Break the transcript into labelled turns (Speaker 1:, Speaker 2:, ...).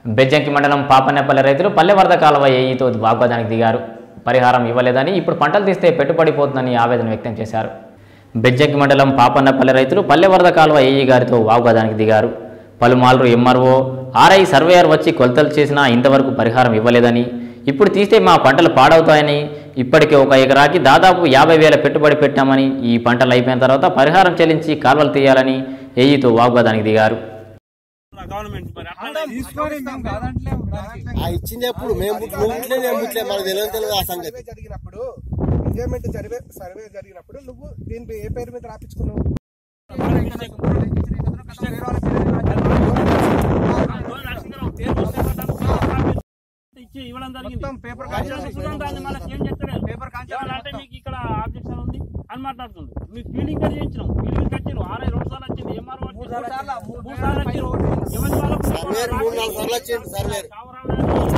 Speaker 1: బెజ్జంకి మండలం పాపన్నపల్లి రైతులు పల్లె వరద కాలువ ఏఈతో వాగ్వాదానికి దిగారు పరిహారం ఇవ్వలేదని ఇప్పుడు పంటలు తీస్తే పెట్టుబడి పోతుందని ఆవేదన వ్యక్తం చేశారు బెజ్జంకి మండలం పాపన్నపల్లి రైతులు పల్లె వరద కాలువ ఏఈ గారితో వాగ్వాదానికి దిగారు పలుమార్లు ఎంఆర్ఓ ఆర్ఐ సర్వేయర్ వచ్చి కొలతలు చేసినా ఇంతవరకు పరిహారం ఇవ్వలేదని ఇప్పుడు తీస్తే మా పంటలు పాడవుతాయని ఇప్పటికే ఒక ఎకరాకి దాదాపు యాభై వేల పెట్టుబడి పెట్టామని ఈ పంటలు అయిపోయిన తర్వాత పరిహారం చెల్లించి కాలువలు తీయాలని ఏఈతో వాగ్వాదానికి దిగారు
Speaker 2: గవర్నమెంట్ మరి అట్లా
Speaker 3: తీసుకొని మేము కాదంటలేము దానికి.
Speaker 4: ఆ ఇచ్చింది ఎప్పుడు మేము పుట్టు- నువ్వు పుట్టలే నేను పుట్టలే మనకు తెలియదు తెలియదు ఆ సంగతి
Speaker 5: సర్వే జరిగినప్పుడు ఎంజాయ్మెంట్ సర్వే సర్వే జరిగినప్పుడు నువ్వు దీని ఏ పేరు మీద రాపించుకున్నావు
Speaker 2: ఇచ్చి ఇవ్వడం జరిగింది
Speaker 3: మొత్తం పేపర్
Speaker 2: వచ్చినందుకు కూడా దాన్ని మళ్ళీ ఏం చెప్తలేదు
Speaker 3: పేపర్ కాంచెలు
Speaker 2: అంటే మీకు ఇక్కడ ఆబ్జెక్షన్ ఉంది అని మాట్లాడుతుంది మీకు ఫీలింగ్ అది చేయించినాం ఫీలింగ్ వచ్చారు ఆర్ఐ రెండు సార్లు వచ్చింది ఎంఆర్
Speaker 3: మూడు సార్లు, మూడు
Speaker 2: మూడు సార్లు వచ్చారు ఎవరి వాళ్ళకు
Speaker 4: సర్వేరు మూడు నాలుగు సార్లు వచ్చిండు సర్వేరు
Speaker 2: కావరాలు